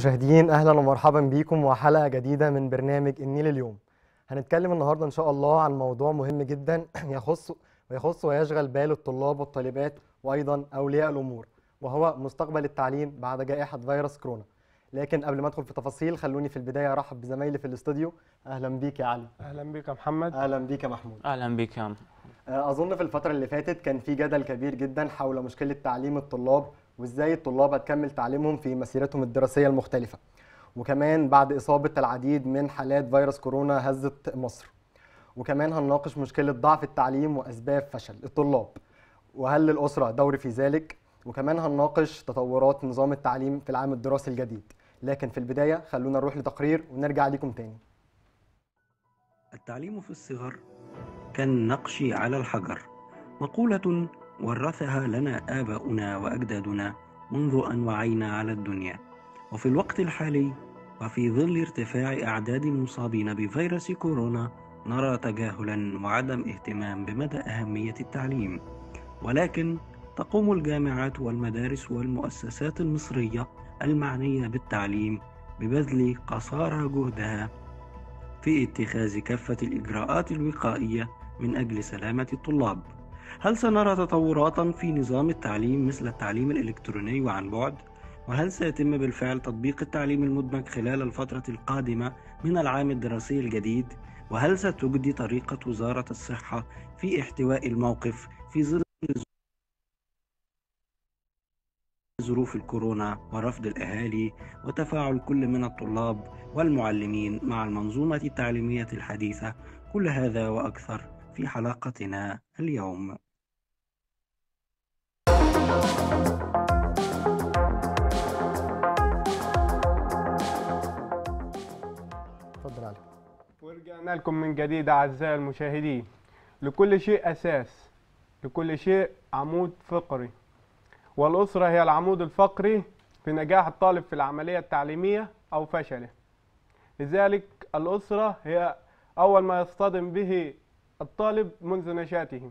مشاهدين اهلا ومرحبا بيكم وحلقه جديده من برنامج النيل اليوم هنتكلم النهارده ان شاء الله عن موضوع مهم جدا يخص ويخص ويشغل بال الطلاب والطالبات وايضا اولياء الامور وهو مستقبل التعليم بعد جائحه فيروس كورونا لكن قبل ما ادخل في تفاصيل خلوني في البدايه ارحب بزمايلي في الاستوديو اهلا بيك يا علي اهلا بك يا محمد اهلا بيك يا محمود اهلا بك يا عم اظن في الفتره اللي فاتت كان في جدل كبير جدا حول مشكله تعليم الطلاب وازاي الطلاب هتكمل تعليمهم في مسيرتهم الدراسيه المختلفه وكمان بعد اصابه العديد من حالات فيروس كورونا هزت مصر وكمان هنناقش مشكله ضعف التعليم واسباب فشل الطلاب وهل للاسره دور في ذلك وكمان هنناقش تطورات نظام التعليم في العام الدراسي الجديد لكن في البدايه خلونا نروح لتقرير ونرجع ليكم تاني التعليم في الصغر كالنقش على الحجر مقولة ورثها لنا آباؤنا وأجدادنا منذ أن وعينا على الدنيا وفي الوقت الحالي وفي ظل ارتفاع أعداد المصابين بفيروس كورونا نرى تجاهلا وعدم اهتمام بمدى أهمية التعليم ولكن تقوم الجامعات والمدارس والمؤسسات المصرية المعنية بالتعليم ببذل قصارى جهدها في اتخاذ كافة الإجراءات الوقائية من أجل سلامة الطلاب. هل سنرى تطورات في نظام التعليم مثل التعليم الإلكتروني وعن بعد؟ وهل سيتم بالفعل تطبيق التعليم المدمج خلال الفترة القادمة من العام الدراسي الجديد؟ وهل ستجدي طريقة وزارة الصحة في احتواء الموقف في ظل ظروف الكورونا ورفض الأهالي وتفاعل كل من الطلاب والمعلمين مع المنظومة التعليمية الحديثة كل هذا وأكثر في حلقتنا اليوم اتفضل علي ورجعنا لكم من جديد أعزائي المشاهدين لكل شيء أساس لكل شيء عمود فقري والأسرة هي العمود الفقري في نجاح الطالب في العملية التعليمية أو فشله لذلك الأسرة هي أول ما يصطدم به الطالب منذ نشاته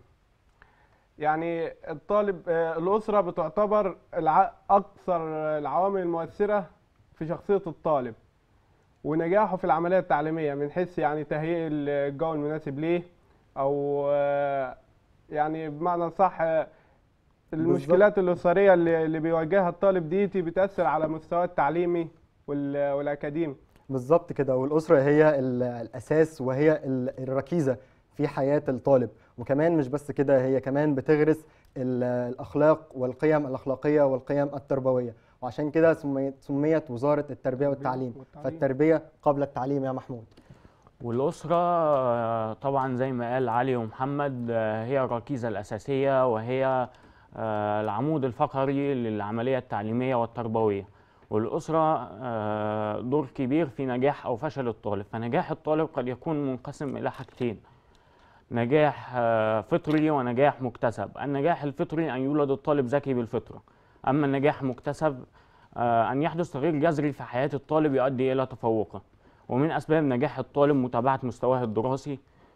يعني الطالب آه، الأسرة بتعتبر الع- أكثر العوامل المؤثرة في شخصية الطالب ونجاحه في العملية التعليمية من حيث يعني تهيئ الجو المناسب ليه أو آه، يعني بمعنى صح آه، المشكلات الأسرية اللي اللي بيواجهها الطالب ديتي بتأثر على مستواه التعليمي وال- والأكاديمي بالظبط كده والأسرة هي ال- الأساس وهي ال- الركيزة في حياة الطالب وكمان مش بس كده هي كمان بتغرس ال- الأخلاق والقيم الأخلاقية والقيم التربوية وعشان كده سميت, سميت وزارة التربية والتعليم والتعليم. فالتربية قبل التعليم يا محمود والأسرة آه، طبعا زي ما قال علي ومحمد آه، هي الركيزة الأساسية وهي آه، العمود الفقري للعملية التعليمية والتربوية والأسرة آه، دور كبير في نجاح أو فشل الطالب فنجاح الطالب قد يكون منقسم إلى حاجتين نجاح آه، فطري ونجاح مكتسب النجاح الفطري أن يولد الطالب ذكي بالفطرة أما النجاح المكتسب آه، أن يحدث تغيير جذري في حياة الطالب يؤدي إلى تفوقه ومن أسباب نجاح الطالب متابعة مستواه الدراسي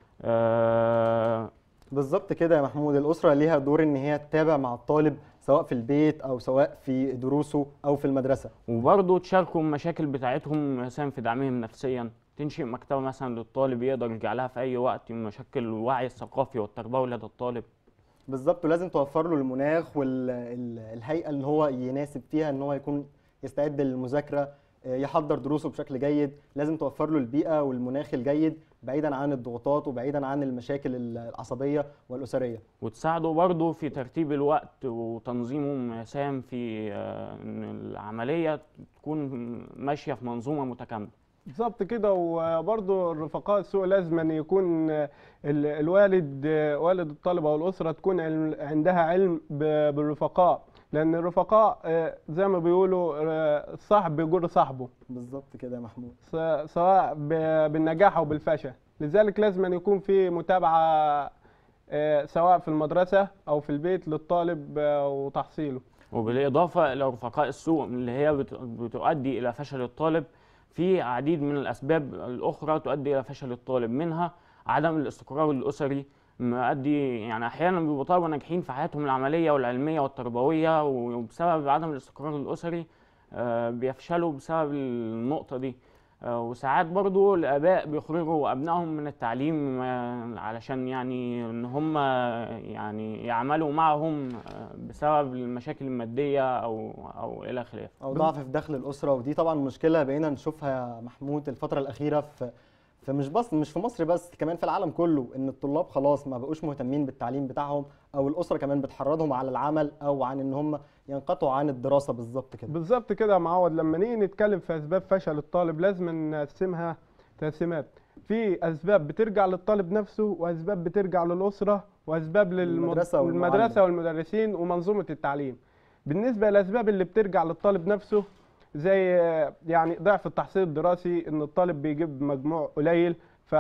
آه، بالظبط كده يا محمود الأسرة ليها دور إن هي تتابع مع الطالب سواء في البيت أو سواء في دروسه أو في المدرسة وبرضه تشاركوا المشاكل بتاعتهم مثلا في دعمهم نفسيا تنشئ مكتبة مثلا للطالب يقدر يرجع لها في أي وقت يشكل الوعي الثقافي والتربوي لدى الطالب بالظبط ولازم توفر له المناخ والهيئة اللي هو يناسب فيها إن هو يكون يستعد للمذاكرة آه، يحضر دروسه بشكل جيد لازم توفر له البيئة والمناخ الجيد بعيدا عن الضغوطات وبعيدا عن المشاكل العصبية والأسرية وتساعده برضه في ترتيب الوقت وتنظيمه يساهم في آه، إن العملية تكون ماشية في منظومة متكاملة بالظبط كده وبرضه الرفقاء السوء لازم أن يكون ال- الوالد والد الطالب او الاسره تكون علم- عندها علم ب- بالرفقاء لان الرفقاء آه، زي ما بيقولوا آه، الصاحب بيجر صاحبه بالظبط كده يا محمود س- سواء ب- بالنجاح او بالفشل لذلك لازم أن يكون في متابعه آه، سواء في المدرسه او في البيت للطالب آه، وتحصيله وبالإضافة إلى رفقاء السوء اللي هي بت- بتؤدي إلى فشل الطالب في عديد من الأسباب الأخرى تؤدي إلى فشل الطالب منها عدم الاستقرار الأسري مؤدي يعني أحيانا بيبقوا طلبة ناجحين في حياتهم العملية والعلمية والتربوية وبسبب عدم الاستقرار الأسري آه، بيفشلوا بسبب النقطة دي آه، وساعات برضو الآباء بيخرجوا أبنائهم من التعليم آه، علشان يعني إن هم يعني يعملوا معهم آه، بسبب المشاكل المادية أو أو إلى خلافه او ضعف في دخل الاسره ودي طبعا مشكله بقينا نشوفها يا محمود الفتره الاخيره في في مش بس مش في مصر بس كمان في العالم كله ان الطلاب خلاص ما بقوش مهتمين بالتعليم بتاعهم او الاسره كمان بتحرضهم على العمل او عن ان هم ينقطعوا عن الدراسه بالظبط كده بالظبط كده يا معوض لما نيجي نتكلم في اسباب فشل الطالب لازم نقسمها تقسيمات في اسباب بترجع للطالب نفسه واسباب بترجع للاسره واسباب المدرسة للمد... والمعلم. المدرسه والمدرسين ومنظومه التعليم بالنسبه للاسباب اللي بترجع للطالب نفسه زي يعني ضعف التحصيل الدراسي ان الطالب بيجيب مجموع قليل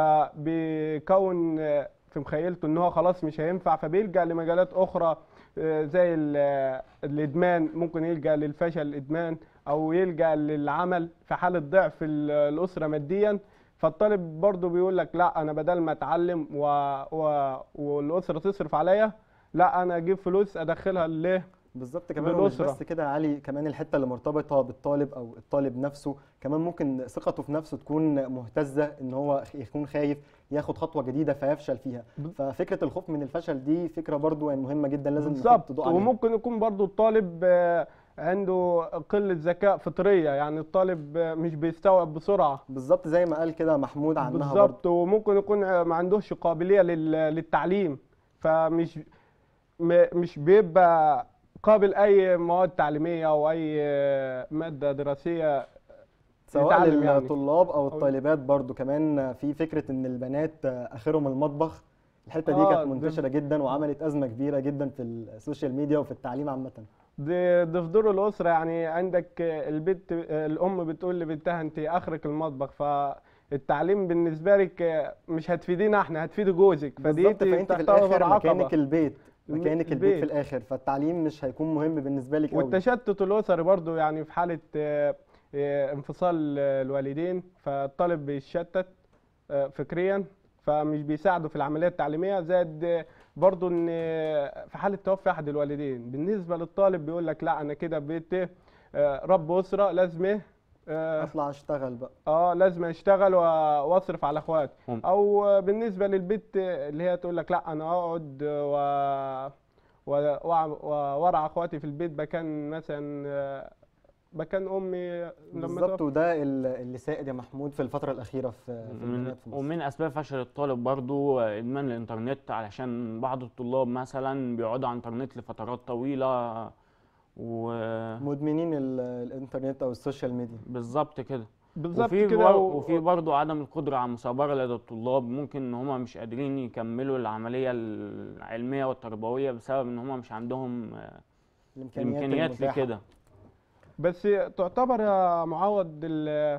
فبيكون في مخيلته ان هو خلاص مش هينفع فبيلجأ لمجالات اخرى آه، زي ال- الادمان ممكن يلجأ للفشل الادمان او يلجأ للعمل في حالة ضعف ال- الاسرة ماديا فالطالب برضه بيقول لك لا انا بدل ما اتعلم و... و... والاسرة تصرف عليا لا انا اجيب فلوس ادخلها ليه بالظبط كمان ومش بالأسرة. بس كده يا علي كمان الحته اللي مرتبطه بالطالب او الطالب نفسه كمان ممكن ثقته في نفسه تكون مهتزه ان هو يكون خايف ياخد خطوه جديده فيفشل فيها ب- ففكره الخوف من الفشل دي فكره برضو يعني مهمه جدا لازم نحط بالظبط ضوء عليها وممكن يكون برضو الطالب آه، عنده قلة ذكاء فطرية يعني الطالب آه، مش بيستوعب بسرعة بالظبط زي ما قال كده محمود عنها برضو بالظبط وممكن يكون آه، ما عندوش قابلية لل- للتعليم فمش م- مش بيبقى قابل أي مواد تعليمية أو أي آه، مادة دراسية سواء يتعلم يعني. للطلاب او أو- الطالبات برضو كمان في فكره ان البنات اخرهم المطبخ الحته دي آه، كانت ده- منتشره جدا وعملت ازمه كبيره جدا في السوشيال ميديا وفي التعليم عامه دي دي في دور الأسرة يعني عندك آه، البنت آه، الأم بتقول لبنتها أنت آخرك المطبخ فالتعليم بالنسبة لك آه، مش هتفيدينا احنا هتفيد جوزك فدي بالظبط فانت في تعتبر الاخر عقبة. مكانك البيت الم- مكانك البيت البيت. في الاخر فالتعليم مش هيكون مهم بالنسبه لك قوي والتشتت الأسري برضو يعني في حالة آه، آه، انفصال آه، الوالدين فالطالب بيتشتت آه، فكريا فمش بيساعده في العملية التعليمية زائد آه، برضو ان آه، في حالة توفي أحد الوالدين بالنسبة للطالب بيقول لك لا أنا كده بقيت إيه، آه، رب أسرة لازم إيه، آه، اطلع اشتغل بقى اه لازم اشتغل و- واصرف على اخواتي هم. او بالنسبه للبيت اللي هي تقول لك لا انا اقعد و و- وأع- و- وارعى اخواتي في البيت مكان مثلا آه، مكان امي لما بالظبط توفى. وده ال- اللي سائد يا محمود في الفتره الاخيره في في من البنات في مصر ومن اسباب فشل الطالب برضو ادمان الانترنت علشان بعض الطلاب مثلا بيقعدوا على الانترنت لفترات طويله مدمنين ال- الانترنت او السوشيال ميديا وبالظبط كده بالظبط وفي كده بر... و- وفي برضو عدم القدره على المثابره لدى الطلاب ممكن ان هم مش قادرين يكملوا العمليه العلميه والتربويه بسبب ان هم مش عندهم آه، الامكانيات الامكانيات المتاحة. لكده بس تعتبر يا معوض ال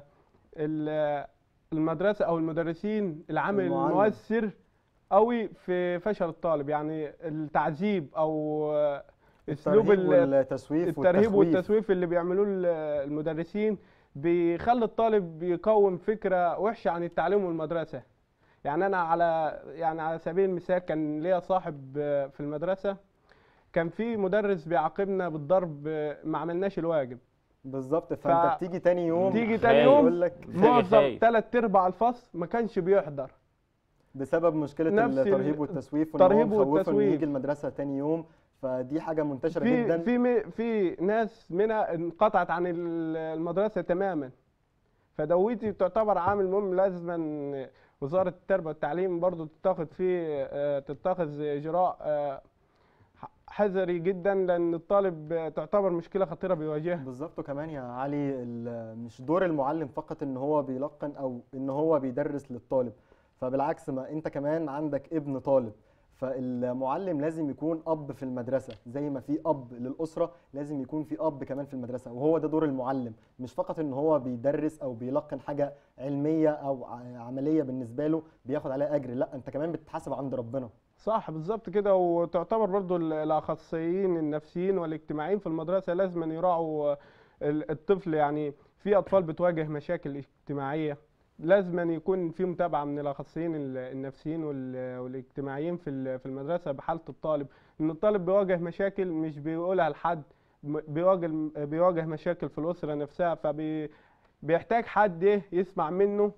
ال المدرسه او المدرسين العامل المعلم. المؤثر قوي في فشل الطالب يعني التعذيب او آه، اسلوب الترهيب ال- والتسويف الترهيب والتخويف. والتسويف اللي بيعملوه ال- المدرسين بيخلي الطالب يكون فكرة وحشة عن التعليم والمدرسة يعني أنا على يعني على سبيل المثال كان ليا صاحب آه، في المدرسة كان في مدرس بيعاقبنا بالضرب آه، ما عملناش الواجب بالظبط فانت ف- بتيجي تاني يوم تيجي خايف. تاني يوم يقول لك بتلاقي معظم خايف. ثلاث ارباع الفصل ما كانش بيحضر بسبب مشكله نفس ال- الترهيب والتسويف وان هو الترهيب مخوفه انه والتسويف. يجي المدرسه تاني يوم فدي حاجه منتشره في جدا في م- في ناس منها انقطعت عن ال- المدرسه تماما فدويتي تعتبر عامل مهم لازما وزاره التربيه والتعليم برضو تتخذ فيه آه، تتخذ اجراء آه، ح- حذري جدا لان الطالب آه، تعتبر مشكله خطيره بيواجهها بالظبط وكمان يا علي ال- مش دور المعلم فقط ان هو بيلقن او ان هو بيدرس للطالب فبالعكس ما انت كمان عندك ابن طالب فالمعلم لازم يكون اب في المدرسه زي ما في اب للاسره لازم يكون في اب كمان في المدرسه وهو ده دور المعلم مش فقط ان هو بيدرس او بيلقن حاجه علميه او ع- عمليه بالنسبه له بياخد عليها اجر لا انت كمان بتتحاسب عند ربنا صح بالظبط كده وتعتبر برضو ال- الاخصائيين النفسيين والاجتماعيين في المدرسه لازم يراعوا ال- الطفل يعني في اطفال بتواجه مشاكل اجتماعيه لازم يكون في متابعه من الاخصائيين ال- النفسيين وال- والاجتماعيين في ال- في المدرسه بحاله الطالب ان الطالب بيواجه مشاكل مش بيقولها لحد م- بيواجه بيواجه مشاكل في الاسره نفسها فبيحتاج حد إيه يسمع منه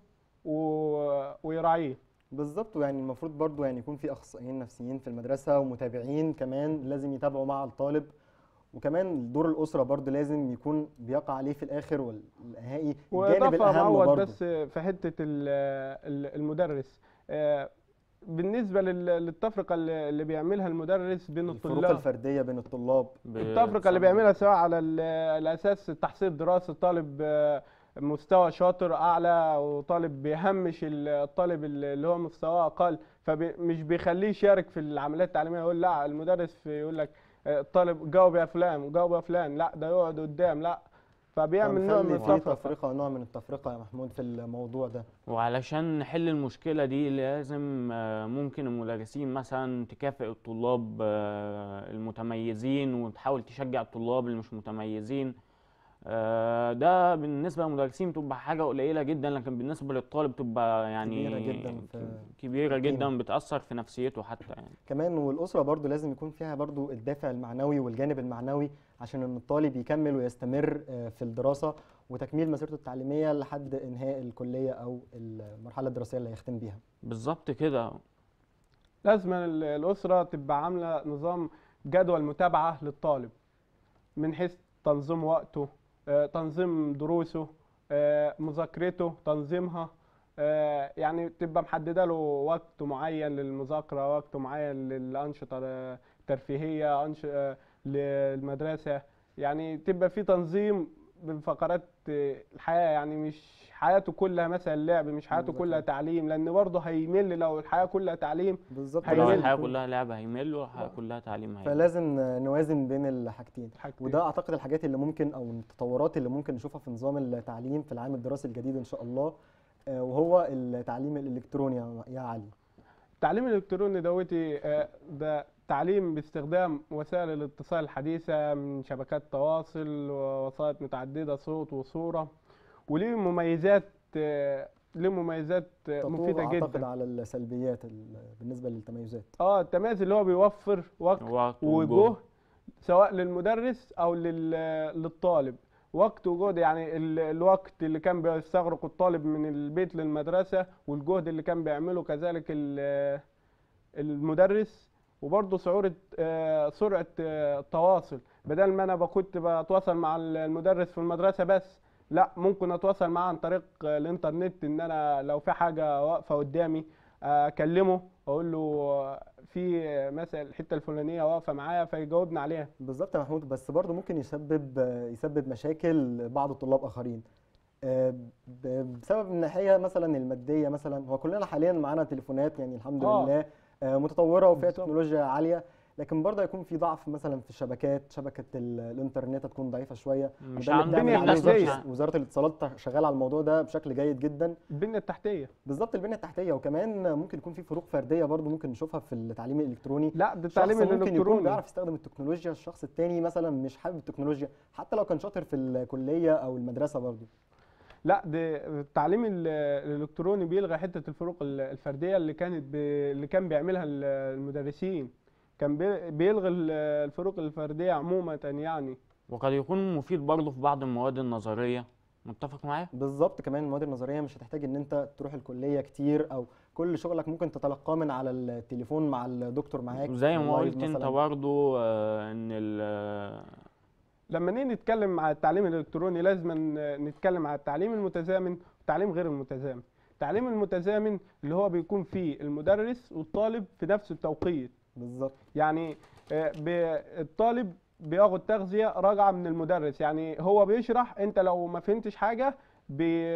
و- ويراعيه بالظبط ويعني المفروض برضو يعني يكون في اخصائيين نفسيين في المدرسه ومتابعين كمان لازم يتابعوا مع الطالب وكمان دور الاسره برضو لازم يكون بيقع عليه في الاخر والنهائي الجانب واضافه الاهم معوض برضو بس في حته ال- ال- المدرس آه، بالنسبه لل- للتفرقه اللي اللي بيعملها المدرس بين الفروق الطلاب الفرديه بين الطلاب التفرقه اللي بيعملها سواء على ال- الاساس تحصيل دراسي طالب آه، مستوى شاطر اعلى وطالب بيهمش ال- الطالب اللي هو مستواه اقل فمش بيخليه يشارك في العمليات التعليميه يقول لا المدرس يقول لك آه، الطالب جاوب يا فلان جاوب يا فلان لا ده يقعد قدام لا فبيعمل نوع من فنخلي في التفرقه تفرقه نوع من التفرقه يا محمود في الموضوع ده وعلشان نحل المشكلة دي لازم آه، ممكن المدرسين مثلا تكافئ الطلاب آه، المتميزين وتحاول تشجع الطلاب اللي مش متميزين آه، ده بالنسبة للمدرسين بتبقى حاجة قليلة جدا لكن بالنسبة للطالب تبقى يعني كبيرة جدا في- كبيرة في القيمة. جدا بتأثر في نفسيته حتى يعني كمان والاسره برضو لازم يكون فيها برضو الدافع المعنوي والجانب المعنوي عشان ان الطالب يكمل ويستمر آه، في الدراسه وتكميل مسيرته التعليميه لحد انهاء الكليه او المرحله الدراسيه اللي هيختم بيها بالظبط كده لازم ال- الأسرة تبقى عاملة نظام جدول متابعة للطالب من حيث تنظيم وقته آه، تنظيم دروسه آه، مذاكرته تنظيمها آه، يعني تبقى محددة له وقت معين للمذاكرة وقت معين للأنشطة الترفيهية أنش... آه، للمدرسة يعني تبقى في تنظيم بفقرات آه، الحياة يعني مش حياته كلها مثلا لعب مش حياته بالظبط. كلها تعليم لأن برضه هيمل لو الحياة كلها تعليم بالظبط هيمل. لو لازم الحياة يكون- كلها لعبة هيمل والحياة كلها تعليم هيمل فلازم نوازن بين الحاجتين حاجتين. وده اعتقد الحاجات اللي ممكن او التطورات اللي ممكن نشوفها في نظام التعليم في العام الدراسي الجديد ان شاء الله آه، وهو التعليم الالكتروني يا- يا علي التعليم الالكتروني دوتي آه، ده تعليم باستخدام وسائل الاتصال الحديثه من شبكات تواصل ووسائط متعدده صوت وصوره وليه مميزات آه، ليه مميزات آه، تطور مفيده اعتقد جدا على السلبيات ال- بالنسبه للتميزات اه التميز اللي هو بيوفر وقت وقت وجهد سواء للمدرس او لل- للطالب وقت وجهد يعني ال- الوقت اللي كان بيستغرق الطالب من البيت للمدرسة والجهد اللي كان بيعمله كذلك ال- المدرس وبرضه سرعة آه، سرعة آه، التواصل بدل ما انا كنت بتواصل مع المدرس في المدرسة بس لا ممكن اتواصل معاه عن طريق آه، الانترنت ان انا لو في حاجة واقفة قدامي آه، اكلمه اقول له آه، في آه، مثلا الحتة الفلانية واقفة معايا فيجاوبني عليها بالظبط يا محمود بس برضه ممكن يسبب آه، يسبب مشاكل بعض الطلاب اخرين آه، ب- بسبب الناحيه مثلا الماديه مثلا هو كلنا حاليا معانا تليفونات يعني الحمد آه. لله آه، متطوره وفيها بالظبط. تكنولوجيا عاليه لكن برضه يكون في ضعف مثلا في الشبكات شبكه ال- الانترنت هتكون ضعيفه شويه مش وده اللي عند بنعمل البنية عليه التحتية. وزارة- وزاره الاتصالات شغاله على الموضوع ده بشكل جيد جدا البنية التحتية بالظبط البنيه التحتيه وكمان ممكن يكون في فروق فرديه برضه ممكن نشوفها في التعليم الالكتروني لا ده شخص التعليم ممكن يكون الالكتروني بيعرف يستخدم التكنولوجيا الشخص التاني مثلا مش حابب التكنولوجيا حتى لو كان شاطر في الكليه او المدرسه برضه لا ده التعليم ال- الالكتروني بيلغي حته الفروق ال- الفرديه اللي كانت ب... اللي كان بيعملها ال- المدرسين كان بي- بيلغي ال- الفروق الفرديه عموما يعني وقد يكون مفيد برضه في بعض المواد النظرية متفق معايا؟ بالظبط كمان المواد النظريه مش هتحتاج ان انت تروح الكليه كتير او كل شغلك ممكن تتلقاه من على التليفون مع الدكتور معاك زي ما لايف قلت انت مثلاً. برضه آه، ان ال- لما نيجي نتكلم على التعليم الالكتروني لازم نتكلم على التعليم المتزامن والتعليم غير المتزامن التعليم المتزامن اللي هو بيكون فيه المدرس والطالب في نفس التوقيت بالظبط يعني آه، ب- الطالب بياخد تغذية راجعة من المدرس يعني هو بيشرح انت لو ما فهمتش حاجة بي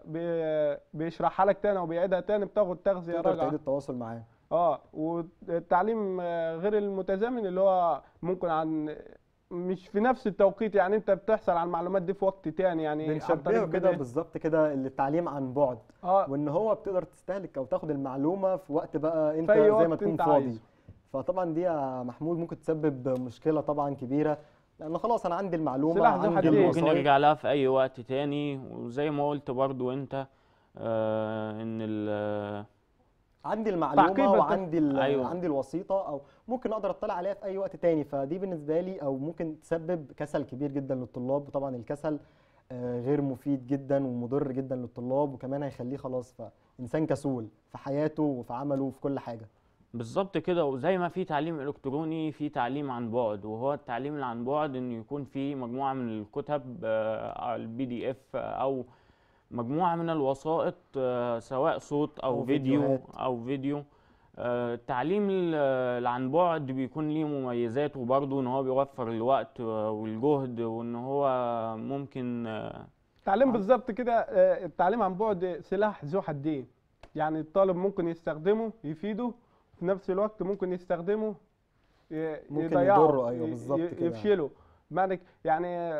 بي بيشرحها لك تاني وبيعيدها تاني بتاخد تغذية تقدر تعيد راجعة التواصل معاه اه والتعليم آه، غير المتزامن اللي هو ممكن عن مش في نفس التوقيت يعني انت بتحصل على المعلومات دي في وقت تاني يعني عن طريق بنشبهه كده فيديو. بالظبط كده التعليم عن بعد اه وان هو بتقدر تستهلك او تاخد المعلومه في وقت بقى انت في أي زي وقت ما تكون انت فاضي عايزه. فطبعا دي يا محمود ممكن تسبب مشكله طبعا كبيره لان خلاص انا عندي المعلومه سلاح ذو عندي حدين. ممكن الوسائط نرجع لها في اي وقت تاني وزي ما قلت برضو انت آه ان ال- عندي المعلومه تعقيب الت- وعندي ال- أيوة. عندي الوسيطه او ممكن اقدر اطلع عليها في اي وقت تاني فدي بالنسبه لي او ممكن تسبب كسل كبير جدا للطلاب وطبعا الكسل آه، غير مفيد جدا ومضر جدا للطلاب وكمان هيخليه خلاص فانسان كسول في حياته وفي عمله وفي كل حاجه بالظبط كده وزي ما في تعليم الكتروني في تعليم عن بعد وهو التعليم اللي عن بعد انه يكون في مجموعه من الكتب البي دي اف او مجموعه من الوسائط آه، سواء صوت او أو فيديو فيديوهات. او فيديو آه، التعليم ال- اللي عن بعد بيكون ليه مميزات وبرضه ان هو بيوفر الوقت آه، والجهد وان هو ممكن آه، التعليم بالظبط كده آه، التعليم عن بعد سلاح ذو حدين يعني الطالب ممكن يستخدمه يفيده في نفس الوقت ممكن يستخدمه ي- ممكن يضيعه يضره، أيوة، ي- بالظبط ي- كده. يفشله معنى يعني آه،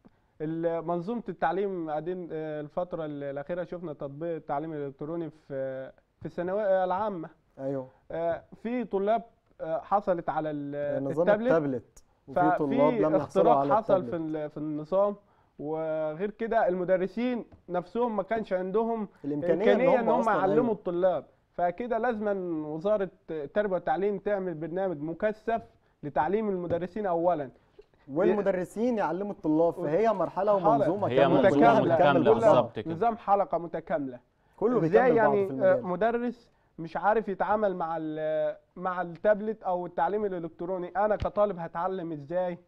ال- منظومة التعليم قاعدين آه، الفترة الأخيرة شفنا تطبيق التعليم الإلكتروني في في الثانوية العامة ايوه آه، في طلاب آه، حصلت على ال- نظام التابلت التابلت وفي طلاب ففي لم يحصلوا اختراق على حصل في التابلت ال- في النظام وغير كده المدرسين نفسهم ما كانش عندهم الامكانيه امكانيه ان هم أصلاً يعلموا أيوة. الطلاب فكده لازم وزاره التربيه والتعليم تعمل برنامج مكثف لتعليم المدرسين اولا والمدرسين يعلموا الطلاب فهي مرحله حلقة. ومنظومه هي كامله منظومة كلها متكاملة بتكمل بعضها. بالظبط كده. نظام حلقه متكامله كله ازاي بيكمل بعضه يعني في آه، المجال مدرس مش عارف يتعامل مع ال- مع التابلت او التعليم الالكتروني انا كطالب هتعلم ازاي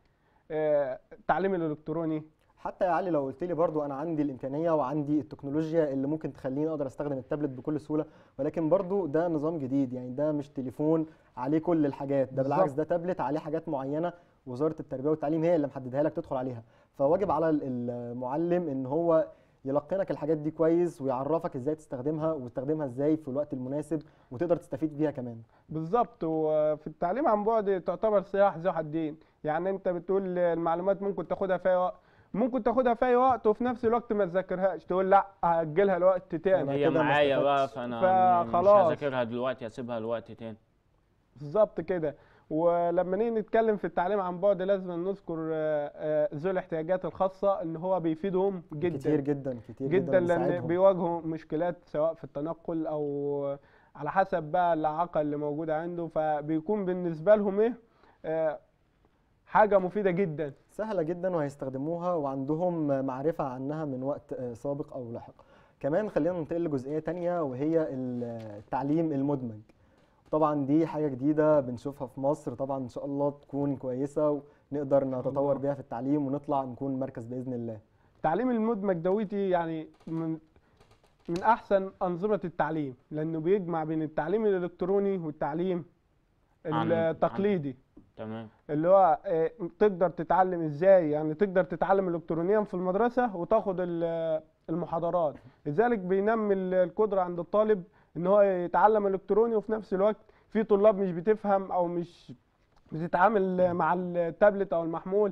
آه، التعليم الالكتروني حتى يا علي لو قلت لي برضو انا عندي الامكانيه وعندي التكنولوجيا اللي ممكن تخليني اقدر استخدم التابلت بكل سهوله ولكن برضو ده نظام جديد يعني ده مش تليفون عليه كل الحاجات ده بالعكس بالظبط. ده تابلت عليه حاجات معينه وزاره التربيه والتعليم هي اللي محددها لك تدخل عليها فواجب على ال- المعلم ان هو يلقنك الحاجات دي كويس ويعرفك ازاي تستخدمها وتستخدمها ازاي في الوقت المناسب وتقدر تستفيد بيها كمان بالظبط وفي التعليم عن بعد تعتبر سلاح ذو حدين يعني انت بتقول المعلومات ممكن تاخدها في اي وقت ممكن تاخدها في اي وقت وفي نفس الوقت ما تذاكرهاش تقول لا هاجلها لوقت تاني أنا هي كده ما معايا بقى استفدتش. فانا م- مش فخلاص. هذاكرها دلوقتي هسيبها لوقت تاني بالظبط كده ولما نيجي نتكلم في التعليم عن بعد لازم نذكر آه، آه، ذوي الاحتياجات الخاصة ان هو بيفيدهم جدا كتير جدا كتير جدا لان بيساعدهم. بيواجهوا مشكلات سواء في التنقل او على حسب بقى الاعاقه اللي موجوده عنده فبيكون بالنسبه لهم ايه آه، حاجه مفيده جدا سهلة جدا وهيستخدموها وعندهم معرفة عنها من وقت آه، سابق أو لاحق كمان خلينا ننتقل لجزئية تانية وهي التعليم المدمج طبعا دي حاجة جديدة بنشوفها في مصر طبعا إن شاء الله تكون كويسة ونقدر نتطور الله. بيها في التعليم ونطلع نكون مركز بإذن الله التعليم المدمج دويتي يعني من من احسن انظمه التعليم لانه بيجمع بين التعليم الالكتروني والتعليم عن- التقليدي تمام اللي هو آه، تقدر تتعلم ازاي يعني تقدر تتعلم الكترونيا في المدرسه وتاخد ال- المحاضرات لذلك بينمي ال- القدره عند الطالب ان هو يتعلم الكتروني وفي نفس الوقت في طلاب مش بتفهم او مش بتتعامل مع التابلت او المحمول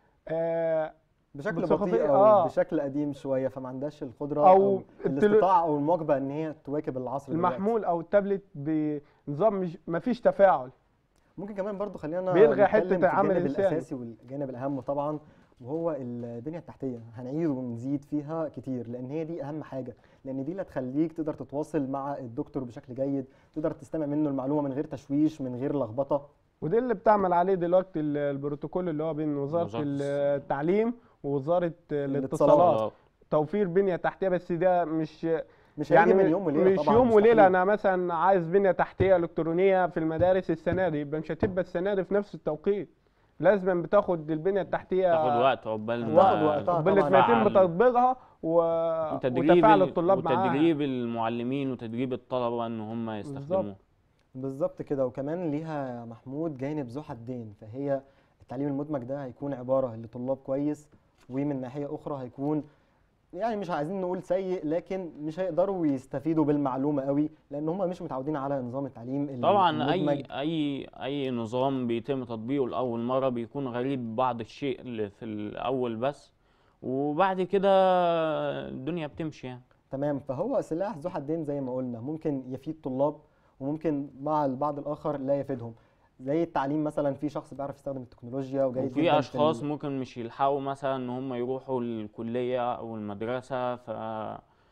آه، بشكل بصفة- بطيء أو آه. بشكل قديم شوية فما عندهاش القدرة أو أو, التلو- الاستطاعة أو المواكبة إن هي تواكب العصر دلوقتي. المحمول او التابلت بنظام مش مفيش تفاعل ممكن كمان برضو خلينا بيلغي حتة نتكلم في عمل الجانب إنساني. الاساسي والجانب الاهم طبعا وهو البنيه التحتيه هنعيد ونزيد فيها كتير لان هي دي اهم حاجه لان دي اللي هتخليك تقدر تتواصل مع الدكتور بشكل جيد تقدر تستمع منه المعلومه من غير تشويش من غير لخبطه وده اللي بتعمل عليه دلوقتي ال- البروتوكول اللي هو بين وزاره وزارة التعليم ووزاره الاتصالات. الاتصالات توفير بنيه تحتيه بس ده مش مش هيجي يعني من يوم وليله مش طبعا يوم وليله مستحيل. انا مثلا عايز بنيه تحتيه الكترونيه في المدارس السنه دي يبقى مش هتبقى السنه دي في نفس التوقيت لازم بتاخد البنيه التحتيه تاخد وقت عقبال ما واخد وقتها قبل طبعاً. ما يتم تفعل. تطبيقها و... وتدريب وتفاعل ال- الطلاب معاها وتدريب المعلمين وتدريب الطلبه ان هم يستخدموه بالظبط كده وكمان ليها يا محمود جانب ذو حدين فهي التعليم المدمج ده هيكون عباره لطلاب كويس ومن ناحيه اخرى هيكون يعني مش عايزين نقول سيء لكن مش هيقدروا يستفيدوا بالمعلومه قوي لان هم مش متعودين على نظام التعليم ال- طبعا اي المدمج. اي اي نظام بيتم تطبيقه لاول مره بيكون غريب بعض الشيء اللي في الاول بس وبعد كده الدنيا بتمشي يعني تمام فهو سلاح ذو حدين زي ما قلنا ممكن يفيد طلاب وممكن مع البعض الاخر لا يفيدهم زي التعليم مثلا في شخص بيعرف يستخدم التكنولوجيا وجيد جدا وفي اشخاص ال- ممكن مش يلحقوا مثلا ان هم يروحوا الكليه او المدرسه ف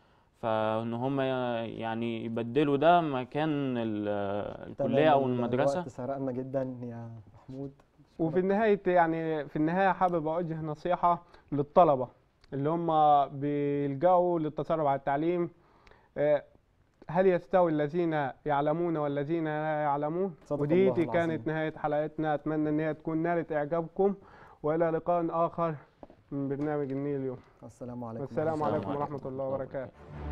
فان هم يعني يبدلوا ده مكان ال- الكليه تمام، او ال- المدرسه الوقت سرقنا جدا يا محمود وفي النهاية يعني في النهاية حابب أوجه نصيحة للطلبة اللي هم بيلجأوا للتسرع على التعليم آه، هل يستوي الذين يعلمون والذين لا يعلمون صدق ودي الله دي كانت العظيم. نهاية حلقتنا أتمنى إن هي تكون نالت إعجابكم وإلى لقاء آخر من برنامج النيل اليوم السلام عليكم والسلام ورحمة الله عليكم عليكم ورحمة الله وبركاته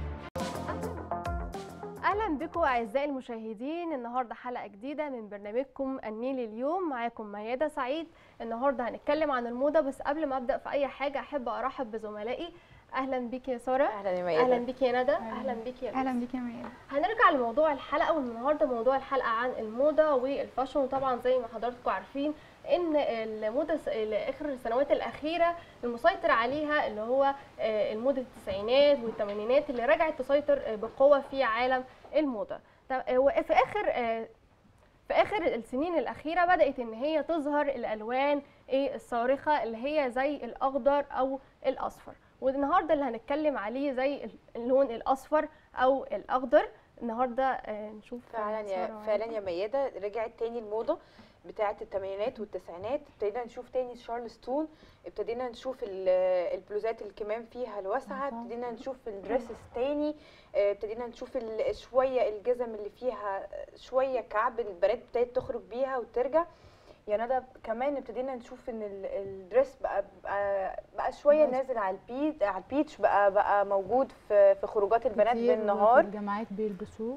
اهلا بكم اعزائي المشاهدين النهارده حلقه جديده من برنامجكم النيل اليوم معاكم ميادة سعيد النهارده هنتكلم عن الموضه بس قبل ما ابدا في اي حاجه احب ارحب بزملائي اهلا بيك يا ساره اهلا يا ميادة اهلا بيك يا ندى اهلا بيك يا اهلا لوسي. بيك يا ميادة هنرجع لموضوع الحلقه والنهارده موضوع الحلقه عن الموضه والفاشن وطبعا زي ما حضراتكم عارفين ان الموضه س- اخر السنوات الاخيره المسيطر عليها اللي هو آه، الموضه التسعينات والثمانينات اللي رجعت تسيطر آه، بقوه في عالم الموضه طب، آه، وفي اخر آه، في اخر السنين الاخيره بدات ان هي تظهر الالوان ايه الصارخه اللي هي زي الاخضر او الاصفر والنهارده اللي هنتكلم عليه زي اللون الاصفر او الاخضر النهارده آه، نشوف فعلا سارة يا معانا. فعلا يا ميادة رجعت تاني الموضة بتاعة الثمانينات والتسعينات ابتدينا نشوف تاني شارلستون ابتدينا نشوف ال- البلوزات الكمام فيها الواسعة ابتدينا نشوف الدريسز تاني اه، ابتدينا نشوف ال- شوية الجزم اللي فيها شوية كعب البنات ابتدت تخرج بيها وترجع يا ندى كمان ابتدينا نشوف ان ال- الدريس بقى بقى, بقى شويه نازل على البيت على البيتش بقى بقى موجود في في خروجات البنات كتير بالنهار وفي الجامعات بيلبسوه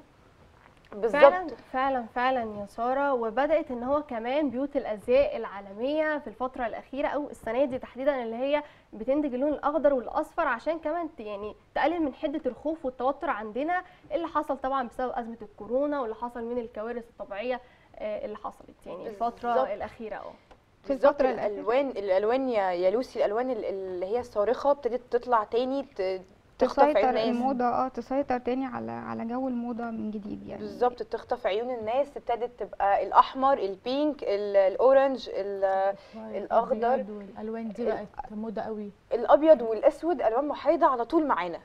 فعلا بالظبط فعلا فعلا يا ساره وبدات ان هو كمان بيوت الازياء العالميه في الفتره الاخيره او السنه دي تحديدا اللي هي بتنتج اللون الاخضر والاصفر عشان كمان ت- يعني تقلل من حده الخوف والتوتر عندنا اللي حصل طبعا بسبب ازمه الكورونا واللي حصل من الكوارث الطبيعيه آه، اللي حصلت يعني الفتره بالظبط. الاخيره اه في بالظبط الفترة الأخيرة. الالوان الالوان يا يا لوسي الالوان ال- اللي هي الصارخه ابتدت تطلع تاني ت- تخطف عين تسيطر الناس الموضة اه تسيطر تاني على على جو الموضة من جديد يعني بالظبط تخطف عيون الناس ابتدت تبقى الاحمر البينك ال- الاورنج ال- الأخضر. الأبيض والالوان دي بقت موضه قوي الابيض والاسود الوان محايده على طول معانا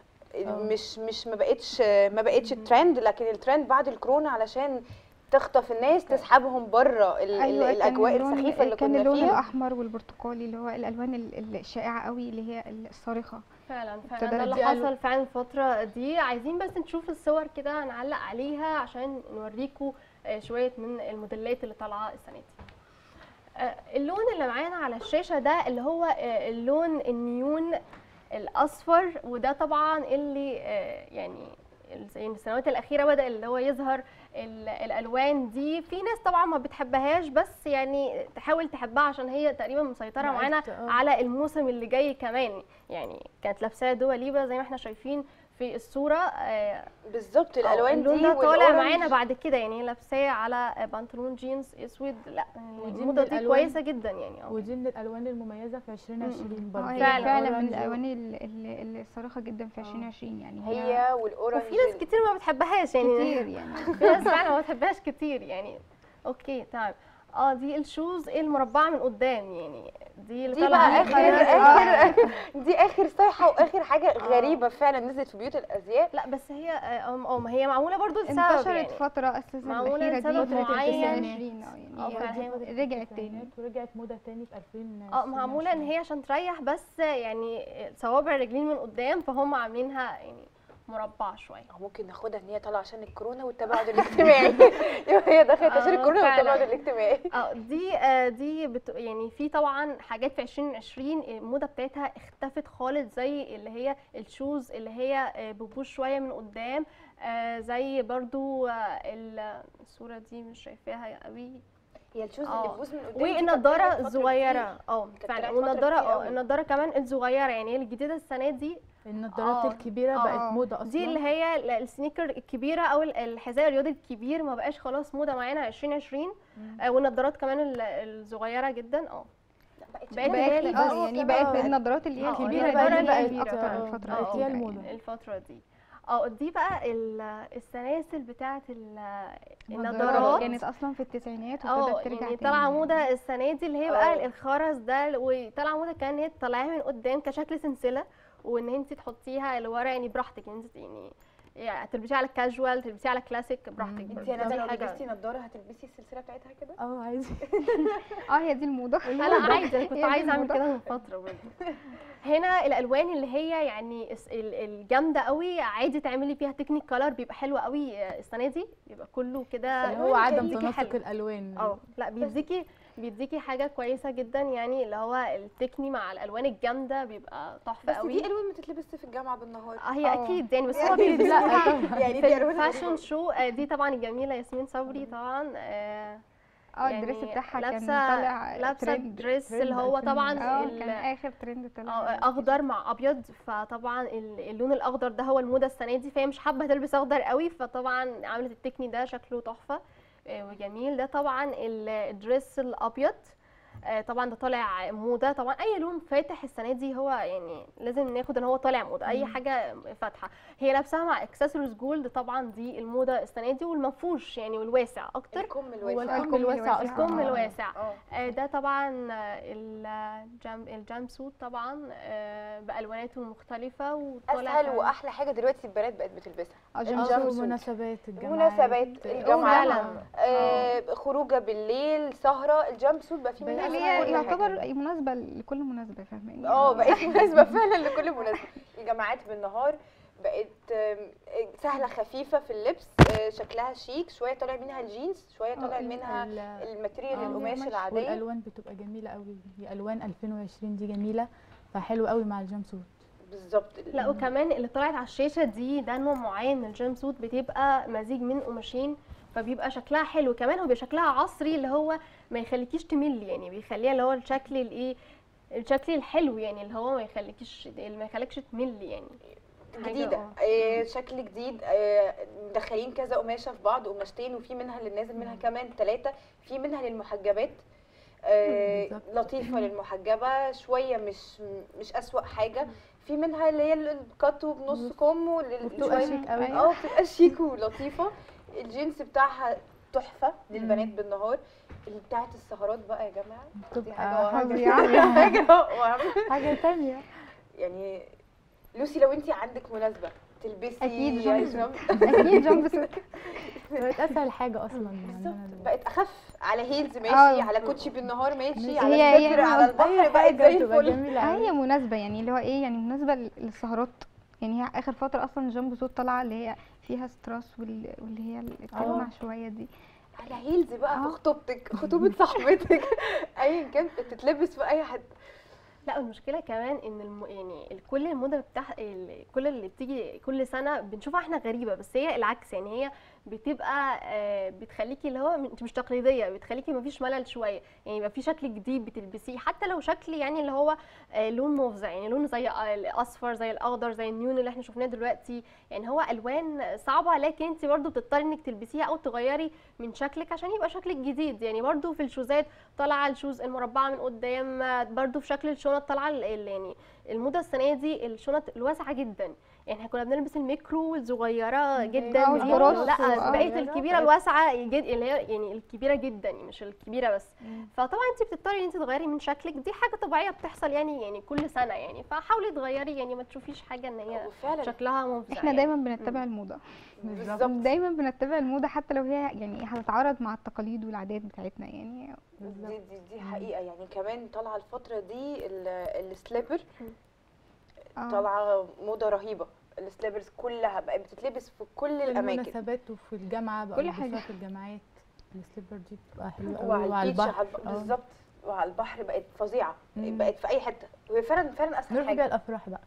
مش مش ما بقتش ما بقتش ترند لكن الترند بعد الكورونا علشان تخطف الناس تسحبهم بره ال- ال- أيوة كان الاجواء اللون- السخيفه اللي كان كنا اللون فيها الأحمر والبرتقالي اللي هو الألوان ال- ال- الشائعة قوي اللي هي الصارخة فعلا فعلا ابتدت ده اللي دي ألو- حصل فعلا الفترة دي عايزين بس نشوف الصور كده هنعلق عليها عشان نوريكم آه، شوية من الموديلات اللي طالعة السنة دي آه، اللون اللي معانا على الشاشة ده اللي هو آه، اللون النيون الأصفر وده طبعا اللي آه، يعني زي السنوات الأخيرة بدأ اللي هو يظهر ال- الألوان دي في ناس طبعا ما بتحبهاش بس يعني تحاول تحبها عشان هي تقريبا مسيطرة بقت- معانا آه. على الموسم اللي جاي كمان يعني كانت لابساه دوا ليبا زي ما احنا شايفين في الصوره آه، بالظبط آه، الالوان دي اللون ده طالع والأورنج. معانا بعد كده يعني هي لابساه على بنطلون جينز اسود لا ودي من الموضه دي الألوان- كويسه جدا يعني اه ودي من الالوان المميزه في 2020 برضه اه هي فعلا. فعلا من أورنج و- الألوان ال- ال- الصارخة جدا في 2020 يعني هي والاورنج وفي ناس كتير ما بتحبهاش يعني كتير يعني في ناس فعلا ما بتحبهاش كتير يعني اوكي تمام اه دي الشوز المربعه من قدام يعني دي اللي دي طالعه بقى دي اخر خلاص. اخر دي اخر صيحه واخر حاجه غريبه فعلا نزلت في بيوت الازياء لا بس هي اه اه ما هي معموله برضو لسبب انتشرت يعني فترة أساسا معمولة الأخيرة دي لسبب فترة معين. 2020 اه اه يعني فعلا هي هي رجعت تاني التسعينات ورجعت موضه تاني في 2000 اه معموله ان هي عشان تريح بس يعني صوابع الرجلين من قدام فهم عاملينها يعني مربع شويه أو ممكن ناخدها ان هي طالعه عشان الكورونا والتباعد الاجتماعي يبقى هي دخلت عشان آه، الكورونا فعلا. والتباعد الاجتماعي اه دي آه دي بت يعني في طبعا حاجات في 2020 الموضه بتاعتها اختفت خالص زي اللي هي الشوز اللي هي آه ببوش شويه من قدام آه زي برضو آه ال- الصوره دي مش شايفاها قوي هي الشوز آه. اللي بتبوظ من قدام دي كانت والنضاره طلعت فترة الصغيره اه كانت فعلا طلعت فترة والنضاره كتير اه قوي. النضاره كمان الصغيره يعني هي الجديده السنه دي النضارات آه. الكبيره آه. بقت موضه اصلا دي اللي هي ال- السنيكر الكبيره او ال- الحذاء الرياضي الكبير ما بقاش خلاص موضه معانا 2020 آه والنضارات كمان ال- الصغيره جدا اه بقت بقت اللي هي اه ال- يعني آه، بقت آه. النضارات اللي هي آه، الكبيرة النضارة دي بقت هي أكتر، اكتر آه. الفترة اه هي الأخيرة الموضة. يعني. الفتره دي اه دي بقى ال- السلاسل بتاعه ال- النضارات النضارات كانت اصلا في التسعينات اه وابتدت ترجع يعني تاني طالعه موضه السنه دي اللي هي بقى اه. الخرز ده وطالعه موضه كان هي طالعاها من قدام كشكل سلسله وان انت تحطيها اللي ورا يعني براحتك يعني انت يعني يعني تلبسيها على كاجوال تلبسيها على كلاسيك براحتك انت برضه. يا ندى دي لو حاجة- لبستي نضاره هتلبسي السلسله بتاعتها كده اه عادي اه هي دي الموضه لا لا عادي انا كنت هي دي عايزه اعمل الموضة. كده من فتره برضه هنا الالوان اللي هي يعني الس- ال- الجامده قوي عادي تعملي فيها تكنيك كلر بيبقى حلو قوي السنه دي بيبقى كله كده اللي هو عدم بيديكي تناسق حلو. الالوان اه لا بيديكي بيديكي حاجه كويسه جدا يعني اللي هو التكني مع الالوان الجامده بيبقى تحفه بس قوي دي الوان ما تتلبس في الجامعه بالنهار اه هي اه. اكيد يعني بس هو يعني بيلبسوها لا يعني في دي الوان الفاشن غريبة. شو آه، دي طبعا الجميله ياسمين صبري طبعا آه، اه الدريس بتاعها كان لابسه طالع لابسه ترند دريس ترند اللي هو 2000 طبعا اه ال- كان اخر ترند طلع اه اخضر مع ابيض فطبعا ال- اللون الاخضر ده هو الموضه السنه دي فهي مش حابه تلبس اخضر قوي فطبعا عملت التكني ده شكله تحفه آه، وجميل ده طبعا ال- الدريس الابيض آه، طبعا ده طالع موضه طبعا اي لون فاتح السنه دي هو يعني لازم ناخد ان هو طالع موضه اي حاجه فاتحه هي لابساها مع اكسسوارز جولد طبعا دي الموضه السنه دي والمنفوش يعني والواسع اكتر الكم هو الواسع الكم الواسع الواسع. اصلا الكم آه. الواسع اه آه، ده طبعا آه، الجام الجام سوت طبعا آه، بالواناته المختلفه وطالع اسهل كمان- واحلى حاجه دلوقتي البنات بقت بتلبسها اه اه جامب جامب سوت. سوت. مناسبات الجامعات مناسبات فعلا. الجامعه آه خروجه بالليل سهره الجامب سوت بقى فيه بقى منها اللي كل هي حاجة. يعتبر مناسبه لكل مناسبه فاهماني اه بقت مناسبه فعلا لكل مناسبه الجامعات بالنهار بقت آم، سهله خفيفه في اللبس آه، شكلها شيك شويه طالع منها الجينز شويه طالع ال- منها ال- الماتريال آه. القماش القماش العاديه والالوان بتبقى جميله قوي هي الوان 2020 دي جميله فحلو قوي مع الجامب سوت بالظبط لا وكمان اللي طلعت على الشاشه دي ده نوع معين من الجيم سوت بتبقى مزيج من قماشين فبيبقى شكلها حلو كمان هو بيبقى شكلها عصري اللي هو ما يخليكيش تملي يعني بيخليها اللي هو الشكل الايه الشكل الحلو يعني اللي هو ما يخليكيش ما يخليكش تملي يعني حاجة جديده اه. آه، شكل جديد آه، مدخلين كذا قماشه في بعض قماشتين وفي منها اللي نازل منها كمان ثلاثه في منها للمحجبات آه، بالظبط. لطيفه للمحجبه شويه مش مش اسوأ حاجه في منها اللي هي الكاتو بنص كم واللي- وبتبقى شوية- شيك قوي اه بتبقى شيك ولطيفه الجينز بتاعها تحفه للبنات بالنهار اللي بتاعت السهرات بقى يا جماعه دي حاجه بتبقى وهم. فظيعة. حاجه وهم. حاجه تانية يعني لوسي لو انت عندك مناسبه تلبسي أكيد يعني جامب جامب- اكيد جامب سوت بقت اسهل حاجه اصلا يعني بالظبط أنا- بقت اخف على هيلز ماشي اه. على كوتشي بالنهار ماشي ماشي. على هي- هي سليبر على أي البحر بقت حاجه زي بتبقى الفل جميله هي قوي مناسبه يعني اللي هو ايه يعني مناسبه لل- للسهرات يعني هي اخر فتره اصلا الجامب سوت طالعه اللي هي فيها ستراس وال- واللي هي التلمع شويه دي على هيلز بقى في اه. خطوبتك خطوبه صاحبتك ايا كان تتلبس في اي حته لا المشكله كمان ان الم... يعني ال- كل الموضه بتاع ال- كل اللي بتيجي كل سنه بنشوفها احنا غريبه بس هي العكس يعني هي بتبقى آه، بتخليكي اللي هو انت مش تقليديه بتخليكي مفيش ملل شويه يعني يبقى في شكل جديد بتلبسيه حتى لو شكل يعني اللي هو آه، لون مفزع يعني لون زي الاصفر زي الاخضر زي النيون اللي احنا شفناه دلوقتي يعني هو الوان صعبه لكن انت برضو بتضطري انك تلبسيها او تغيري من شكلك عشان يبقى شكلك جديد يعني برضو في الشوزات طالعه الشوز المربعه من قدام برضو في شكل الشنط طالعه ال- ال- يعني الموضه السنه دي الشنط الواسعه جدا يعني احنا كنا بنلبس الميكرو الصغيره جدا اه، دي والبروس لا و- بقيت اه. الكبيره الواسعه جد اللي هي يعني الكبيره جدا مش الكبيره بس فطبعا انت بتضطري ان انت تغيري من شكلك دي حاجه طبيعيه بتحصل يعني يعني كل سنه يعني فحاولي تغيري يعني ما تشوفيش حاجه ان هي وفعلا شكلها مفزع احنا يعني. دايما بنتبع الموضه بالظبط دايما بنتبع الموضه حتى لو هي يعني هتتعارض مع التقاليد والعادات بتاعتنا يعني دي, دي, دي حقيقه يعني كمان طالعه الفتره دي ال- السليبر اه طالعه موضه رهيبه السليبرز كلها بقت بتتلبس في كل في الاماكن المناسبات وفي الجامعه بقى كل يلبسوها حاجة. في الجامعات السليبر دي بتبقى حلوه وعلى قوي وعلى البيتش البحر على الب- اه. بالظبط وعلى البحر بقت فظيعه مم. بقت في اي حته وهي فعلا فعلا اسهل نروح بيها حاجه الافراح بقى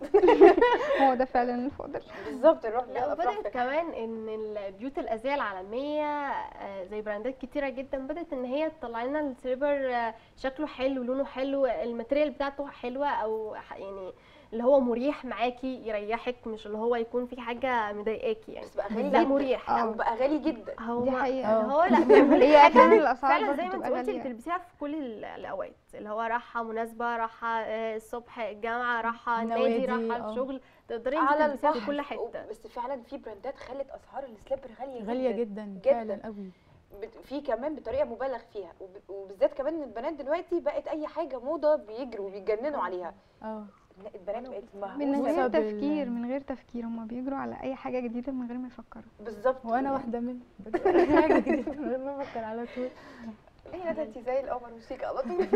هو ده فعلا الفضل بالظبط نروح بيها لا الافراح وبدات فعلا. كمان ان البيوت الازياء العالميه آه، زي براندات كتيره جدا بدات ان هي تطلع لنا السليبر آه، شكله حلو لونه حلو الماتريال بتاعته حلوه او ح- يعني اللي هو مريح معاكي يريحك مش اللي هو يكون في حاجه مضايقاكي يعني بس بقى غالي لا جدا مريح لا اه. وبقى غالي جدا هو دي حقيقة. هو لا هي بيعمل احيانا حاجه الاسعار فعلا برضه زي ما انت بتبقى قلتي غاليه بتلبسيها في كل ال- الاوقات اللي هو راحه مناسبه راحه آه، الصبح الجامعه راحه النادي نوادي، راحه اه. الشغل تقدري انت على تلبسيها في البحر كل حته بس فعلا في براندات خلت اسعار السليبر غاليه جدا غاليه جدا جدا. فعلا قوي بت- في كمان بطريقه مبالغ فيها وب- وبالذات كمان البنات دلوقتي بقت اي حاجه موضه بيجروا وبيتجننوا عليها اه البنات بقت من مهووسه غير بال- تفكير من غير تفكير هما بيجروا على اي حاجه جديده من غير ما يفكروا بالظبط وانا واحده من حاجه جديده من غير ما افكر على طول ايه ده انت زي القمر وشيك على طول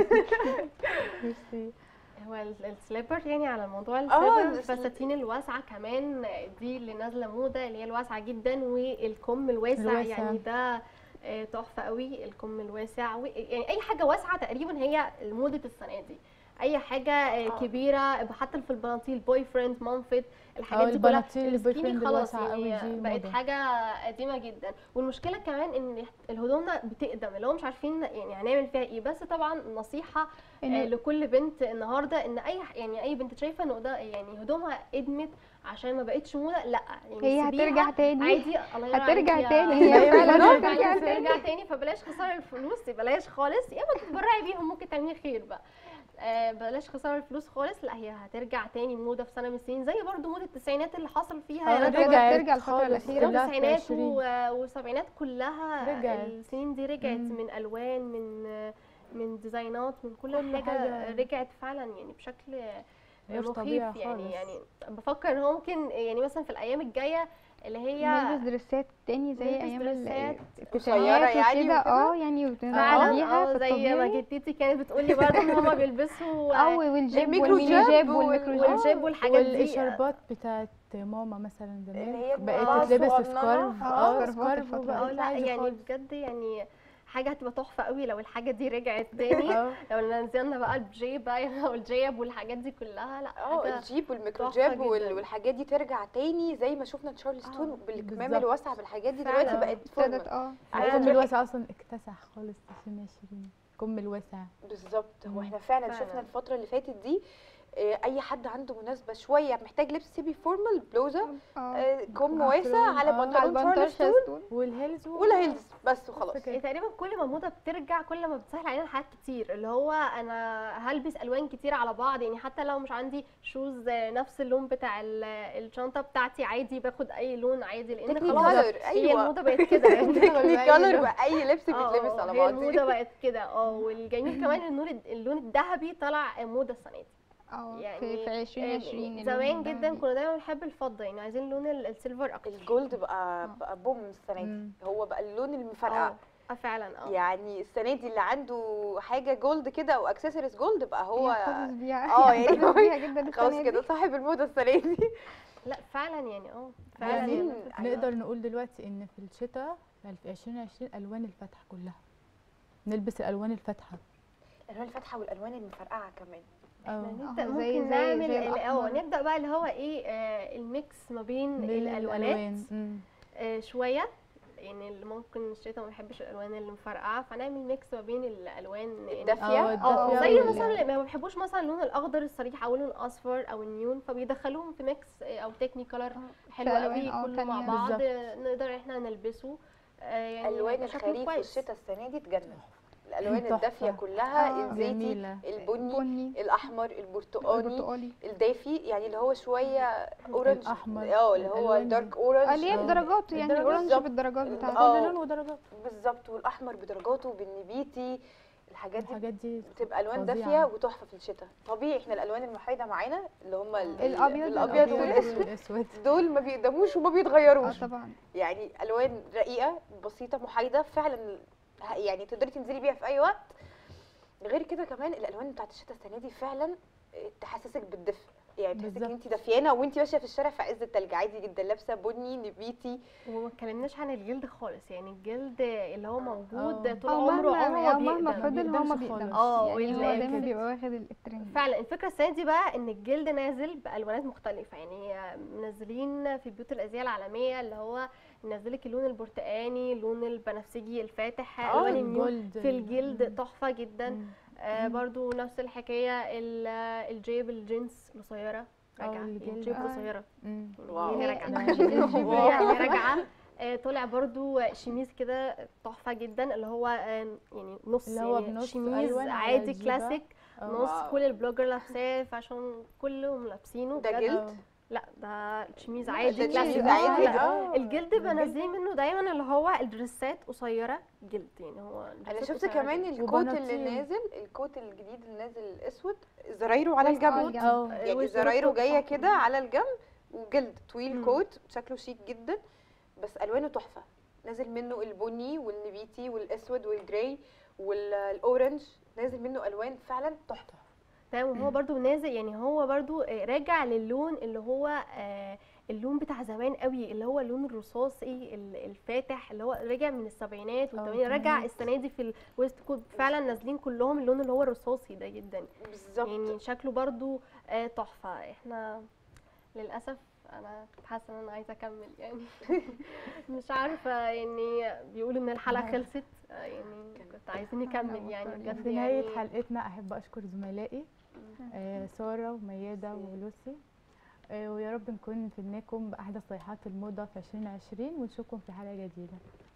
ميرسي هو ال- السليبر يعني على موضوع اه، السليبر السل- الفساتين الواسعه كمان دي اللي نازله موضه اللي هي الواسعه جدا والكم الواسع, الواسع. يعني ده آه، تحفه قوي الكم الواسع و- يعني اي حاجه واسعه تقريبا هي موضه السنه دي اي حاجه آه، اه. كبيره حتى في البناطيل بوي فريند مام فيت الحاجات اه، دي كلها البناطيل البوي السكيني فريند خلاص الواسعة قوي يعني دي بقت موضة. حاجه قديمه جدا والمشكله كمان ان الهدومنا بتقدم اللي هو مش عارفين يعني هنعمل فيها ايه بس طبعا نصيحه إن- آه، لكل بنت النهارده ان اي ح- يعني اي بنت شايفه انه ده يعني هدومها ادمت عشان ما بقتش موضه لا يعني هي سيبيها هترجع تاني عادي الله ينور هترجع عليك يا- تاني هي هي فعلا بالظبط. هترجع هترجع تاني ترجع تاني فبلاش خساره الفلوس بلاش خالص يا اما تتبرعي بيهم ممكن تعملي خير بقى آه، بلاش خساره الفلوس خالص لا هي هترجع تاني موضه في سنه من السنين زي برضو موضه التسعينات اللي حصل فيها اه، يا رنا. رجعت ترجع الفترة خالص. الأخيرة. كلها في التسعينات 20. و- والسبعينات كلها رجعت. السنين دي رجعت مم. من الوان من من ديزاينات من كل, كل حاجة, حاجة. رجعت فعلا يعني بشكل مش مخيف طبيعي يعني خالص. يعني بفكر ان هو ممكن يعني مثلا في الايام الجايه اللي هي نلبس دريسات تاني زي نلبس ايام دريسات قصيرة يعني وكده وكده؟ اه يعني وتنزل فعلا بيها اه في زي ما الطبيعي جدتي كانت بتقولي برضه ان هما بيلبسوا اه والجيب الميكرو والميني جاب جيب وال- والميكرو جيب والجيب والحاجات دي والاشاربات بتاعت ماما مثلا اللي زمان هي بقت بتبقى تتلبس صغننة. سكارف اه، اه سكارفات سكارف الفترة وبقت اه دي. لا عادي يعني خالص. بجد يعني حاجه هتبقى تحفه قوي لو الحاجه دي رجعت تاني اه لو نزلنا بقى الجيب بقى والجيب والحاجات دي كلها لا اه حاجه الجيب والميكرو تحفة جيب وال- جداً. والحاجات دي ترجع تاني زي ما شفنا تشارلستون اه، بالكمام بالظبط. الواسعه بالحاجات دي فعلا. دلوقتي بقت ابتدت فورمال اه عايزة الكم تروحي- الواسع اصلا اكتسح خالص في 2020 الكم الواسع بالظبط هو مم. احنا فعلا, فعلا. شفنا الفتره اللي فاتت دي آه، اي حد عنده مناسبه شويه محتاج لبس سيبي فورمال بلوزه اه آه، كم بنطلون، واسع على اه. على بنطلون البنطال تشارلستون شاستون والهيلز و- ولا هيلز بس وخلاص بس كده. يعني تقريبا كل ما الموضه بترجع كل ما بتسهل علينا حاجات كتير اللي هو انا هلبس الوان كتير على بعض يعني حتى لو مش عندي شوز نفس اللون بتاع ال- الشنطه بتاعتي عادي باخد اي لون عادي لان تكني خلاص كولر هي ايوه الموضه بقت كده يعني تكني كولر واي لبس اه، بيتلبس اه، على هي الموضه بعضيه بقت كده اه والجميل كمان النور اللون الذهبي طلع موضه السنه دي اه يعني في في 2020 زمان جدا كنا دايما بنحب الفضه يعني عايزين لون ال- السيلفر اكتر الجولد بقى اه. بقى بوم السنه دي مم. هو بقى اللون المفرقع اه اه فعلا اه يعني السنه دي اللي عنده حاجه جولد كده او اكسسوارز جولد بقى هو يحتفظ بيها اه، يعني يحتفظ هو بيها جدا خلاص السنة كده دي. صاحب الموضه السنه دي لا فعلا يعني اه فعلا عايزين يعني نقدر نقول دلوقتي ان في الشتاء في 2020 الوان الفاتحه كلها نلبس الالوان الفاتحه الالوان الفاتحه والالوان المفرقعه كمان اه نبدا اه، زي- ممكن زي- نعمل زي ال- اه الأحمر. نبدا بقى اللي هو ايه آه الميكس ما بين بين الالوانات مم. آه شويه يعني اللي ممكن الشتاء ما بيحبش الالوان اللي مفرقعه فنعمل ميكس ما بين الالوان الدافيه اه، اه الدافية زي وال- مثلا اللي ما بيحبوش مثلا اللون الاخضر الصريح او اللون الاصفر او النيون فبيدخلوهم في ميكس آه، او تكني كلر حلو ألوان، قوي اه، كله مع تانية. بعض بالظبط. آه، نقدر احنا نلبسه آه، يعني الوان يبقى شكله الخريف كويس. والشتاء السنه دي تجنن الالوان تحفة. الدافيه كلها اه، الزيتي جميله البني بني الاحمر البرتقاني البرتقالي الدافي يعني اللي هو شويه اورنج الأحمر، اه اللي هو الألوان الدارك دي. اورنج اه، اللي هي اه. بدرجات يعني الدرجات الاورنج بالظبط. بالدرجات اه. بتاعته كل لون ودرجات بالظبط والاحمر بدرجاته بالنبيتي الحاجات دي الحاجات دي بتبقى الوان فظيعة. دافيه وتحفه في الشتاء طبيعي احنا الالوان المحايده معانا اللي هم ال- الأبيض الابيض والأسود. والاسود والاسود دول ما بيقدموش وما اه بيتغيروش طبعا يعني الوان رقيقه بسيطه محايده فعلا ه- يعني تقدري تنزلي بيها في اي وقت غير كده كمان الالوان بتاعت الشتاء السنه دي فعلا تحسسك بالدفء يعني تحسسك ان بالظبط. انت دافيانه وانت ماشيه في الشارع في عز التلج عادي جدا لابسه بني نبيتي وما اتكلمناش عن الجلد خالص يعني الجلد اللي هو موجود اه. طول اه عمره مهما عمره اه ما مهما بيقدم فضل هو ما بيقدمش بيقدمش خالص. اه، يعني هو وال- دايما كده. بيبقى واخد الترند فعلا الفكره السنه دي بقى ان الجلد نازل بالوانات مختلفه يعني منزلين في بيوت الازياء العالميه اللي هو منزلك اللون البرتقاني اللون البنفسجي الفاتح اه، الوان النيون الجولد في الجلد تحفه جدا مم. آه برضو نفس الحكايه ال- الجيب الجينز قصيره راجعه الجلد. الجيب اه. قصيره مم. واو. هي هي راجعه لا. هي راجعه آه، طلع برضو شميز كده تحفه جدا اللي هو آه، يعني نص اللي هو يعني بنص شميز ألوان على عادي الجيبة. كلاسيك اه. نص واو. كل البلوجر لابساه فعشان كلهم لابسينه ده بجد. جلد اه. لا ده الشميز لا، عادي ده كلاسيك. تشميز آه، عادي، لا، آه. الجلد بنزلين منه دايما اللي هو الدريسات قصيره جلد يعني هو انا الدريسات شفت قصيرة كمان جلد. الكوت اللي وبناطيل. نازل الكوت الجديد اللي نازل الاسود زرايره على وسط على الجنب الجنب. اه يعني وزرار زرايره فوق جايه تحت. كده على الجنب وجلد طويل مم. كوت شكله شيك جدا بس الوانه تحفه نازل منه البني والنبيتي والاسود والجراي والاورنج نازل منه الوان فعلا تحفه تمام وهو برضو نازل يعني هو برضو آه، راجع للون اللي هو آه، اللون بتاع زمان قوي اللي هو اللون الرصاصي ال- الفاتح اللي هو راجع من السبعينات والثمانينات راجع الثمانينات. السنه دي في الويست كود فعلا نازلين كلهم اللون اللي هو الرصاصي ده جدا بالظبط يعني شكله برضو آه، تحفه احنا للاسف انا كنت حاسه ان انا عايزه اكمل يعني مش عارفه يعني بيقولوا ان الحلقه خلصت آه، يعني كنت عايزين نكمل يعني بجد في نهايه يعني حلقتنا احب اشكر زملائي آه، ساره ومياده ولوسي آه، ويا رب نكون فدناكم باحدث صيحات الموضه في 2020 ونشوفكم في حلقه جديده